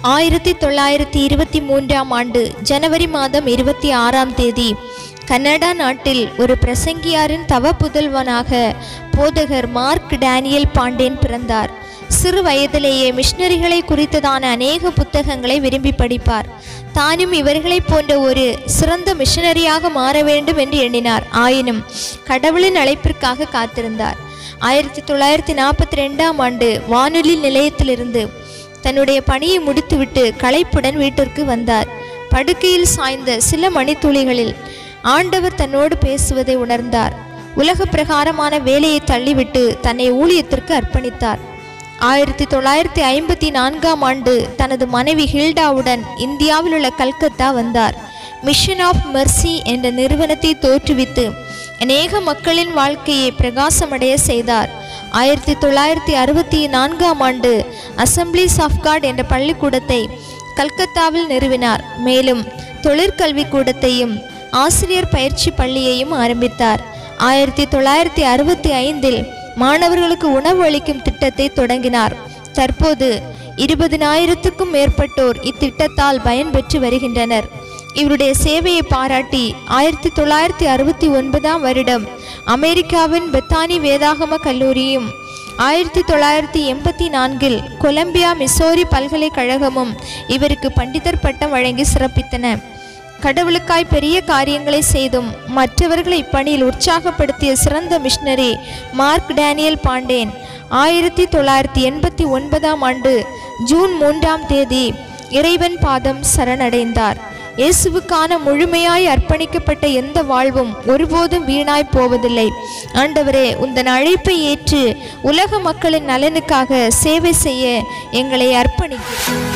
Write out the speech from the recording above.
ஆயிரத்தி தொள்ளாயிரத்தி இருபத்தி மூன்றாம் ஆண்டு ஜனவரி மாதம் இருபத்தி ஆறாம் தேதி கனடா நாட்டில் ஒரு பிரசங்கியாரின் தவ புதல்வனாக போதகர் மார்க் டேனியல் பாண்டேன் பிறந்தார் சிறு வயதிலேயே மிஷனரிகளை குறித்ததான அநேக புத்தகங்களை விரும்பி படிப்பார் தானும் இவர்களைப் போன்ற ஒரு சிறந்த மிஷனரியாக மாற வேண்டும் என்று எண்ணினார் ஆயினும் கடவுளின் அழைப்பிற்காக காத்திருந்தார் ஆயிரத்தி தொள்ளாயிரத்தி நாற்பத்தி ரெண்டாம் ஆண்டு வானொலி நிலையத்திலிருந்து தன்னுடைய பணியை முடித்துவிட்டு களைப்புடன் வீட்டிற்கு வந்தார் படுக்கையில் சாய்ந்த சில மணித்துளிகளில் ஆண்டவர் தன்னோடு பேசுவதை உணர்ந்தார் உலக பிரகாரமான வேலையை தள்ளிவிட்டு தன்னை ஊழியத்திற்கு அர்ப்பணித்தார் ஆயிரத்தி தொள்ளாயிரத்தி ஐம்பத்தி நான்காம் ஆண்டு தனது மனைவி ஹில்டாவுடன் இந்தியாவில் உள்ள கல்கத்தா வந்தார் மிஷன் ஆஃப் மெர்சி என்ற நிறுவனத்தை தோற்றுவித்து அநேக மக்களின் வாழ்க்கையை பிரகாசமடைய செய்தார் ஆயிரத்தி தொள்ளாயிரத்தி அறுபத்தி நான்காம் ஆண்டு அசம்பிளிஸ் ஆஃப் காட் என்ற பள்ளிக்கூடத்தை கல்கத்தாவில் நிறுவினார் மேலும் தொழிற்கல்வி கூடத்தையும் ஆசிரியர் பயிற்சி பள்ளியையும் ஆரம்பித்தார் ஆயிரத்தி தொள்ளாயிரத்தி அறுபத்தி ஐந்தில் மாணவர்களுக்கு உணவு அளிக்கும் திட்டத்தை தொடங்கினார் தற்போது இருபதினாயிரத்துக்கும் மேற்பட்டோர் இத்திட்டத்தால் பயன்பெற்று வருகின்றனர் இவருடைய சேவையை பாராட்டி ஆயிரத்தி தொள்ளாயிரத்தி அறுபத்தி ஒன்பதாம் வருடம் அமெரிக்காவின் பெத்தானி வேதாகம கல்லூரியும் ஆயிரத்தி தொள்ளாயிரத்தி எண்பத்தி நான்கில் கொலம்பியா மிசோரி பல்கலைக்கழகமும் இவருக்கு பண்டிதர் பட்டம் வழங்கி சிறப்பித்தன கடவுளுக்காய் பெரிய காரியங்களை செய்தும் மற்றவர்களை இப்பணியில் உற்சாகப்படுத்திய சிறந்த மிஷனரி மார்க் டேனியல் பாண்டேன் ஆயிரத்தி தொள்ளாயிரத்தி எண்பத்தி ஒன்பதாம் ஆண்டு ஜூன் மூன்றாம் தேதி இறைவன் பாதம் சரணடைந்தார் இயேசுவுக்கான முழுமையாய் அர்ப்பணிக்கப்பட்ட எந்த வாழ்வும் ஒருபோதும் வீணாய் போவதில்லை ஆண்டவரே உந்தன் அழைப்பை ஏற்று உலக மக்களின் நலனுக்காக சேவை செய்ய எங்களை அர்ப்பணிக்கிறோம்